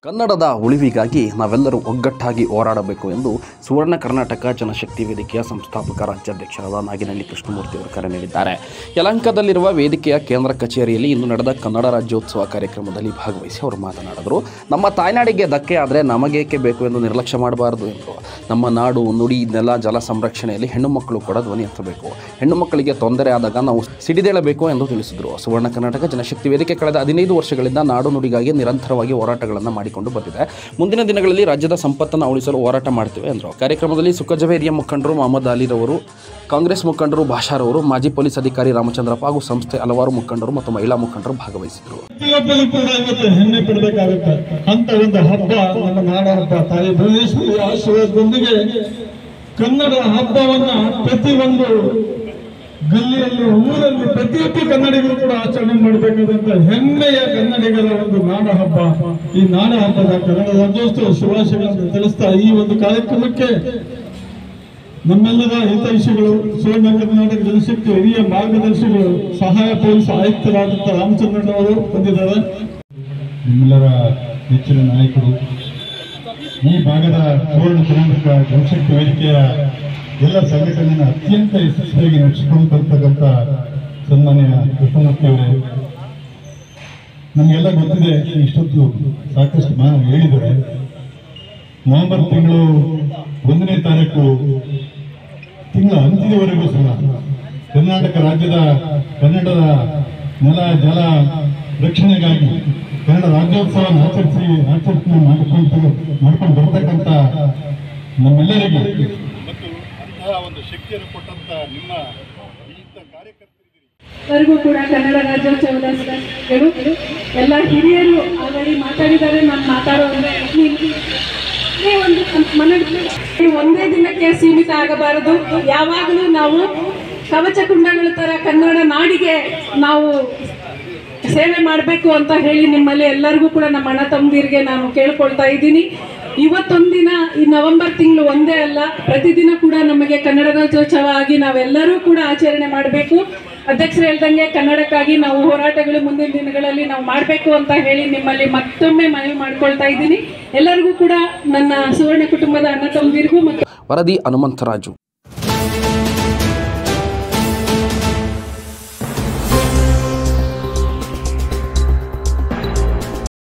ಕನ್ನಡದ ಉಳಿವಿಗಾಗಿ ನಾವೆಲ್ಲರೂ ಒಗ್ಗಟ್ಟಾಗಿ ಹೋರಾಡಬೇಕು ಎಂದು ಸುವರ್ಣ ಕರ್ನಾಟಕ ಜನಶಕ್ತಿ ವೇದಿಕೆಯ ಸಂಸ್ಥಾಪಕ ರಾಜ್ಯಾಧ್ಯಕ್ಷರಾದ ನಾಗಿನಹಳ್ಳಿ ಕೃಷ್ಣಮೂರ್ತಿ ಅವರು ಕರೆ ನೀಡಿದ್ದಾರೆ ಯಲಹಂಕದಲ್ಲಿರುವ ವೇದಿಕೆಯ ಕೇಂದ್ರ ಕಚೇರಿಯಲ್ಲಿ ಇಂದು ನಡೆದ ಕನ್ನಡ ರಾಜ್ಯೋತ್ಸವ ಕಾರ್ಯಕ್ರಮದಲ್ಲಿ ಭಾಗವಹಿಸಿ ಅವರು ಮಾತನಾಡಿದರು ನಮ್ಮ ತಾಯ್ನಾಡಿಗೆ ಧಕ್ಕೆ ಆದರೆ ನಮಗೇಕೆ ಬೇಕು ಎಂದು ನಿರ್ಲಕ್ಷ್ಯ ಮಾಡಬಾರದು ಎಂದರು ನಮ್ಮ ನಾಡು ನುಡಿ ನೆಲ ಜಲ ಸಂರಕ್ಷಣೆಯಲ್ಲಿ ಹೆಣ್ಣು ಮಕ್ಕಳು ಕೂಡ ಧ್ವನಿ ಎತ್ತಬೇಕು ಹೆಣ್ಣು ಮಕ್ಕಳಿಗೆ ತೊಂದರೆ ಆದಾಗ ನಾವು ಸಿಡಿದೇಳಬೇಕು ಎಂದು ತಿಳಿಸಿದರು ಸುವರ್ಣ ಕರ್ನಾಟಕ ಜನಶಕ್ತಿ ವೇದಿಕೆ ಕಳೆದ ಹದಿನೈದು ವರ್ಷಗಳಿಂದ ನಾಡು ನುಡಿಗಾಗಿ ನಿರಂತರವಾಗಿ ಹೋರಾಟಗಳನ್ನು ಮಾಡಿಕೊಂಡು ಬಂದಿದೆ ಮುಂದಿನ ದಿನಗಳಲ್ಲಿ ರಾಜ್ಯದ ಸಂಪತ್ತನ್ನು ಉಳಿಸಲು ಹೋರಾಟ ಮಾಡ್ತೇವೆ ಎಂದರು ಕಾರ್ಯಕ್ರಮದಲ್ಲಿ ಸುಖಜವೇರಿಯ ಮುಖಂಡರು ಮೊಹಮ್ಮದ್ ಅಲಿರವರು ಕಾಂಗ್ರೆಸ್ ಮುಖಂಡರು ಭಾಷಾರವರು ಮಾಜಿ ಪೊಲೀಸ್ ಅಧಿಕಾರಿ ರಾಮಚಂದ್ರಪ್ಪ ಹಾಗೂ ಸಂಸ್ಥೆ ಹಲವಾರು ಮುಖಂಡರು ಮತ್ತು ಮಹಿಳಾ ಮುಖಂಡರು ಭಾಗವಹಿಸಿದರು ಪ್ರತಿಯೊಬ್ಬರು ಕೂಡ ಇವತ್ತು ಹೆಮ್ಮೆ ಪಡಬೇಕಾಗುತ್ತೆ ಅಂತ ಒಂದು ಹಬ್ಬ ನಮ್ಮ ನಾಡ ಹಬ್ಬ ತಾಯಿ ಭುವನೇಶ್ವರಿ ಆಶೀರ್ವಾದದೊಂದಿಗೆ ಕನ್ನಡ ಹಬ್ಬವನ್ನ ಪ್ರತಿಯೊಂದು ಗಲ್ಲಿಯಲ್ಲಿ ಊರಲ್ಲಿ ಪ್ರತಿಯೊಬ್ಬ ಕನ್ನಡಿಗರು ಕೂಡ ಆಚರಣೆ ಮಾಡಬೇಕಾದಂತ ಹೆಮ್ಮೆಯ ಕನ್ನಡಿಗರ ಒಂದು ನಾಡ ಹಬ್ಬ ಈ ನಾಡ ಹಬ್ಬದ ಕನ್ನಡ ರಾಜ್ಯೋತ್ಸವ ಶುಭಾಶಯಗಳನ್ನು ತಿಳಿಸ್ತಾ ಈ ಒಂದು ಕಾರ್ಯಕ್ರಮಕ್ಕೆ ನಮ್ಮೆಲ್ಲರ ಹಿತೈಷಿಗಳು ಸುವರ್ಣ ಕರ್ನಾಟಕ ಜನಶಕ್ತಿ ಹಿರಿಯ ಮಾರ್ಗದರ್ಶಿಗಳು ಸಹಾಯ ಪೊಲೀಸ್ ಆಯುಕ್ತರಾದಂಥ ರಾಮಚಂದ್ರನ್ ಅವರು ಬಂದಿದ್ದಾರೆ ನಿಮ್ಮೆಲ್ಲರ ನೆಚ್ಚಿನ ನಾಯಕರು ಈ ಭಾಗದ ಸುವರ್ಣ ಕರ್ನಾಟಕ ಜನಶಕ್ತಿ ವೇದಿಕೆಯ ಎಲ್ಲ ಸಂಘಟನೆಯನ್ನು ಅತ್ಯಂತ ಯಶಸ್ವಿಯಾಗಿ ನಡೆಸಿಕೊಂಡು ಬರ್ತಕ್ಕಂಥ ಸನ್ಮಾನ್ಯ ಕೃಷ್ಣಮೂರ್ತಿ ಅವರೇ ನಮಗೆಲ್ಲ ಗೊತ್ತಿದೆ ಇಷ್ಟೊತ್ತು ಸಾಕಷ್ಟು ಮಾತು ಹೇಳಿದ್ದಾರೆ ನವೆಂಬರ್ ತಿಂಗಳು ಒಂದನೇ ತಾರೀಕು ತಿಂಗಳ ಅಂತ್ಯದವರೆಗೂ ಸಹ ಕರ್ನಾಟಕ ರಾಜ್ಯದ ಕನ್ನಡದ ನೆಲ ಜಲ ರಕ್ಷಣೆಗಾಗಿ ಕನ್ನಡ ರಾಜ್ಯೋತ್ಸವವನ್ನು ಆಚರಿಸಿ ಆಚರಣೆ ಮಾಡಿಕೊಂಡು ಮಾಡ್ಕೊಂಡು ಬರ್ತಕ್ಕಂಥ ನಮ್ಮೆಲ್ಲರಿಗೆ ಮತ್ತು ಅಂತಹ ಒಂದು ಶಕ್ತಿಯನ್ನು ಕೊಟ್ಟಂತ ನಿಮ್ಮ ಈ ಕಾರ್ಯಕರ್ತರಿಗೆ ವರೆಗೂ ಕೂಡ ಕನ್ನಡ ರಾಜ್ಯೋತ್ಸವದ ಗಳು ಎಲ್ಲ ಹಿರಿಯರು ಆಲ್ರೆಡಿ ಮಾತಾಡಿದ್ದಾರೆ ನಾನು ಮಾತಾಡೋ ಒಂದು ಮನವಿ ಈ ಒಂದೇ ದಿನಕ್ಕೆ ಸೀಮಿತ ಆಗಬಾರದು ಯಾವಾಗಲೂ ನಾವು ಕವಚ ಕುಂಡಗಳ ತರ ಕನ್ನಡ ನಾಡಿಗೆ ನಾವು ಸೇವೆ ಮಾಡಬೇಕು ಅಂತ ಹೇಳಿ ನಿಮ್ಮಲ್ಲಿ ಎಲ್ಲರಿಗೂ ಕೂಡ ನಮ್ಮ ಅಣ್ಣ ತಮ್ಮದಿರಿಗೆ ನಾನು ಕೇಳ್ಕೊಳ್ತಾ ಇದ್ದೀನಿ ಇವತ್ತೊಂದಿನ ಈ ನವೆಂಬರ್ ತಿಂಗಳು ಒಂದೇ ಅಲ್ಲ ಪ್ರತಿದಿನ ಕೂಡ ನಮಗೆ ಕನ್ನಡ ರಾಜ್ಯೋತ್ಸವ ಆಗಿ ನಾವೆಲ್ಲರೂ ಕೂಡ ಆಚರಣೆ ಮಾಡಬೇಕು ಅಧ್ಯಕ್ಷರು ಹೇಳ್ದಂಗೆ ಕನ್ನಡಕ್ಕಾಗಿ ನಾವು ಹೋರಾಟಗಳು ಮುಂದಿನ ದಿನಗಳಲ್ಲಿ ನಾವು ಮಾಡಬೇಕು ಅಂತ ಹೇಳಿ ನಿಮ್ಮಲ್ಲಿ ಮತ್ತೊಮ್ಮೆ ಮನವಿ ಮಾಡ್ಕೊಳ್ತಾ ಇದ್ದೀನಿ ಎಲ್ಲರಿಗೂ ಕೂಡ ನನ್ನ ಸುವರ್ಣ ಕುಟುಂಬದ ಅಣ್ಣ ತಮ್ಮದಿರಿಗೂ ಮತ್ತು ವರದಿ ಹನುಮಂತರಾಜು